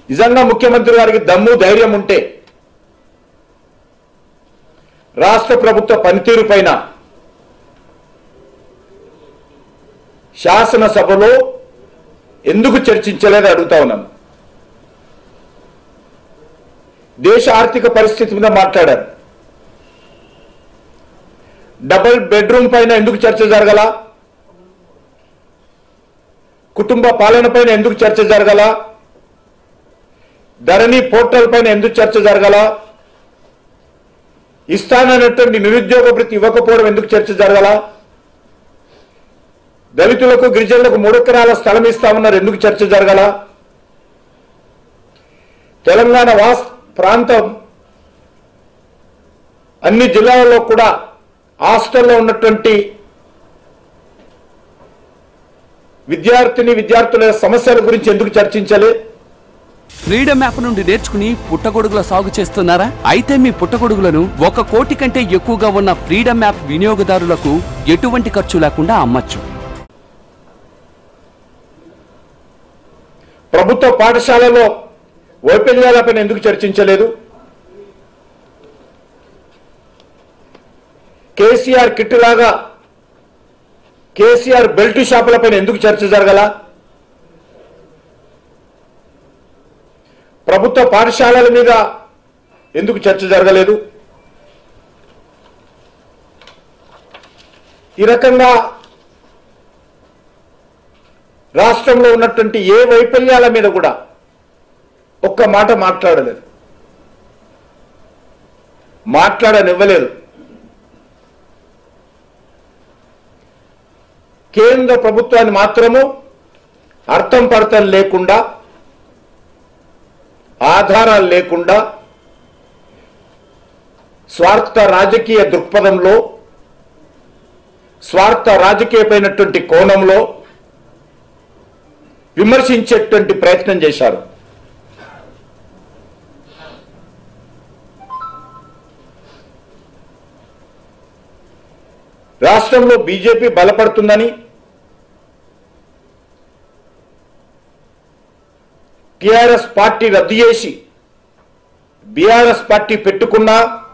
నిజంగా ముఖ్యమంత్రి గారికి దమ్ము ధైర్యం ఉంటే రాష్ట్ర ప్రభుత్వ పనితీరు పైన శాసనసభలో ఎందుకు చర్చించలేదు అడుగుతా ఉన్నాను దేశ ఆర్థిక పరిస్థితి మీద మాట్లాడారు డబుల్ బెడ్రూమ్ పైన ఎందుకు చర్చ జరగల కుటుంబ పాలన పైన ఎందుకు చర్చ జరగల ధరణి పోర్టల్ పైన ఎందుకు చర్చ జరగల ఇస్తానన్నటువంటి నిరుద్యోగ వృత్తి ఇవ్వకపోవడం ఎందుకు చర్చ జరగల దళితులకు గిరిజనులకు మూడు ఎకరాల స్థలం ఇస్తామన్నారు ఎందుకు చర్చ జరగల తెలంగాణ వాస్ ప్రాంతం అన్ని జిల్లాలలో కూడా హాస్టల్లో ఉన్నటువంటి విద్యార్థిని విద్యార్థుల సమస్యల గురించి ఎందుకు చర్చించాలి ఫ్రీడమ్ యాప్ నుండి నేర్చుకుని పుట్టగొడుగుల సాగు చేస్తున్నారా అయితే మీ పుట్టగొడుగులను ఒక కోటి కంటే ఎక్కువగా ఉన్న ఫ్రీడమ్ యాప్ వినియోగదారులకు ఎటువంటి ఖర్చు లేకుండా అమ్మచ్చు ప్రభుత్వ పాఠశాలలో వైఫల్యాలపైన ఎందుకు చర్చించలేదు కేసీఆర్ కిట్ లాగా కేసీఆర్ బెల్ట్ షాపులపైన ఎందుకు చర్చ జరగల ప్రభుత్వ పాఠశాలల మీద ఎందుకు చర్చ జరగలేదు ఈ రకంగా రాష్ట్రంలో ఉన్నటువంటి ఏ వైఫల్యాల మీద కూడా ఒక్క మాట మాట్లాడలేదు మాట్లాడనివ్వలేదు కేంద్ర ప్రభుత్వాన్ని మాత్రము అర్థం పర్థం లేకుండా ఆధారాలు లేకుండా స్వార్థ రాజకీయ దృక్పథంలో స్వార్థ రాజకీయమైనటువంటి కోణంలో విమర్శించేటువంటి ప్రయత్నం చేశారు రాష్ట్రంలో బీజేపీ బలపడుతుందని టిఆర్ఎస్ పార్టీ రద్దు చేసి బీఆర్ఎస్ పార్టీ పెట్టుకున్నా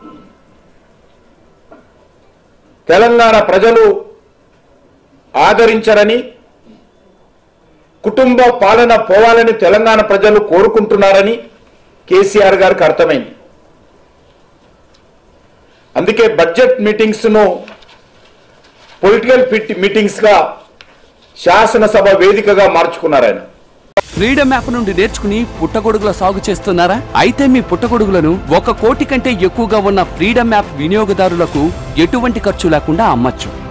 తెలంగాణ ప్రజలు ఆదరించరని కుటుంబ పాలన పోవాలని తెలంగాణ ప్రజలు కోరుకుంటున్నారని కేసీఆర్ గారికి అర్థమైంది అందుకే బడ్జెట్ మీటింగ్స్ ను పొలిటికల్ మీటింగ్స్ గా శాసనసభ వేదికగా మార్చుకున్నారు ఆయన ఫ్రీడమ్ యాప్ నుండి నేర్చుకుని పుట్టగొడుగుల సాగు చేస్తున్నారా అయితే మీ పుట్టగొడుగులను ఒక కోటి కంటే ఎక్కువగా ఉన్న ఫ్రీడమ్ యాప్ వినియోగదారులకు ఎటువంటి ఖర్చు లేకుండా అమ్మచ్చు